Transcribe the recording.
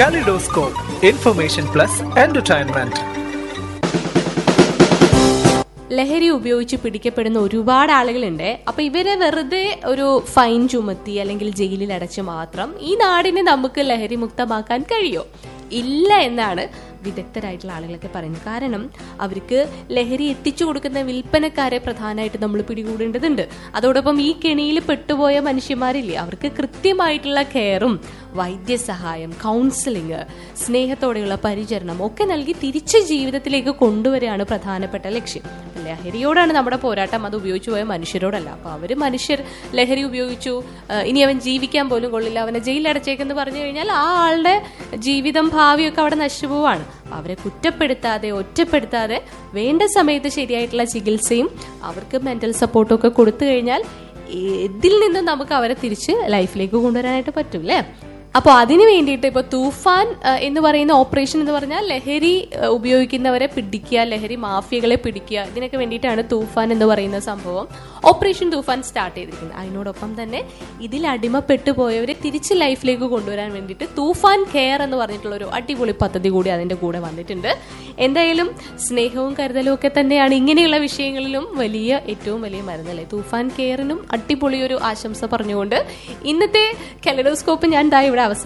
Kaleidoscope, information plus entertainment. ലഹരി ഉപയോഗിച്ച് പിടിക്കപ്പെടുന്ന ഒരുപാട് ആളുകളുണ്ട് അപ്പൊ ഇവരെ വെറുതെ ഒരു ഫൈൻ ചുമത്തി അല്ലെങ്കിൽ ജയിലിൽ അടച്ച് മാത്രം ഈ നാടിനെ നമുക്ക് ലഹരി മുക്തമാക്കാൻ കഴിയോ ഇല്ല എന്നാണ് വിദഗ്ധരായിട്ടുള്ള ആളുകളൊക്കെ പറയുന്നത് കാരണം അവർക്ക് ലഹരി എത്തിച്ചു കൊടുക്കുന്ന വിൽപ്പനക്കാരെ പ്രധാനമായിട്ട് നമ്മൾ പിടികൂടേണ്ടതുണ്ട് അതോടൊപ്പം ഈ കെണിയിൽ പെട്ടുപോയ മനുഷ്യന്മാരില്ലേ അവർക്ക് കൃത്യമായിട്ടുള്ള കെയറും വൈദ്യസഹായം കൗൺസിലിംഗ് സ്നേഹത്തോടെയുള്ള പരിചരണം ഒക്കെ നൽകി തിരിച്ച് ജീവിതത്തിലേക്ക് കൊണ്ടുവരികയാണ് പ്രധാനപ്പെട്ട ലക്ഷ്യം ലഹരിയോടാണ് നമ്മുടെ പോരാട്ടം അത് ഉപയോഗിച്ചു പോയ മനുഷ്യരോടല്ല അപ്പൊ അവര് മനുഷ്യർ ലഹരി ഉപയോഗിച്ചു ആ, ഇനി അവൻ ജീവിക്കാൻ പോലും കൊള്ളില്ല അവനെ ജയിലടച്ചേക്കെന്ന് പറഞ്ഞു കഴിഞ്ഞാൽ ആ ആളുടെ ജീവിതം ഭാവിയൊക്കെ അവിടെ നശിച്ചുപോവാണ് അവരെ കുറ്റപ്പെടുത്താതെ ഒറ്റപ്പെടുത്താതെ വേണ്ട സമയത്ത് ശരിയായിട്ടുള്ള ചികിത്സയും അവർക്ക് മെന്റൽ സപ്പോർട്ടും ഒക്കെ കൊടുത്തു കഴിഞ്ഞാൽ ഇതിൽ നിന്നും നമുക്ക് അവരെ തിരിച്ച് ലൈഫിലേക്ക് കൊണ്ടുവരാനായിട്ട് പറ്റും അല്ലേ അപ്പോൾ അതിന് വേണ്ടിയിട്ട് ഇപ്പോൾ തൂഫാൻ അഹ്, എന്ന് പറയുന്ന ഓപ്പറേഷൻ എന്ന് പറഞ്ഞാൽ ലഹരി അഹ്, ഉപയോഗിക്കുന്നവരെ പിടിക്കുക ലഹരി മാഫിയകളെ പിടിക്കുക ഇതിനൊക്കെ വേണ്ടിയിട്ടാണ് തൂഫാൻ എന്ന് പറയുന്ന സംഭവം ഓപ്പറേഷൻ തൂഫാൻ സ്റ്റാർട്ട് ചെയ്തിരിക്കുന്നത് അതിനോടൊപ്പം തന്നെ ഇതിൽ അടിമപ്പെട്ടു പോയവരെ തിരിച്ച് ലൈഫിലേക്ക് കൊണ്ടുവരാൻ വേണ്ടിയിട്ട് തൂഫാൻ കെയർ എന്ന് പറഞ്ഞിട്ടുള്ള ഒരു അടിപൊളി പദ്ധതി കൂടി അതിന്റെ കൂടെ വന്നിട്ടുണ്ട് എന്തായാലും സ്നേഹവും കരുതലും ഒക്കെ തന്നെയാണ് ഇങ്ങനെയുള്ള വിഷയങ്ങളിലും വലിയ ഏറ്റവും വലിയ മരുന്നല്ലേ തൂഫാൻ കെയറിനും അടിപൊളി ഒരു ആശംസ പറഞ്ഞുകൊണ്ട് ഇന്നത്തെ കെലഡോസ്കോപ്പ് ഞാൻ ദാ ഇവിടെ അവസാനം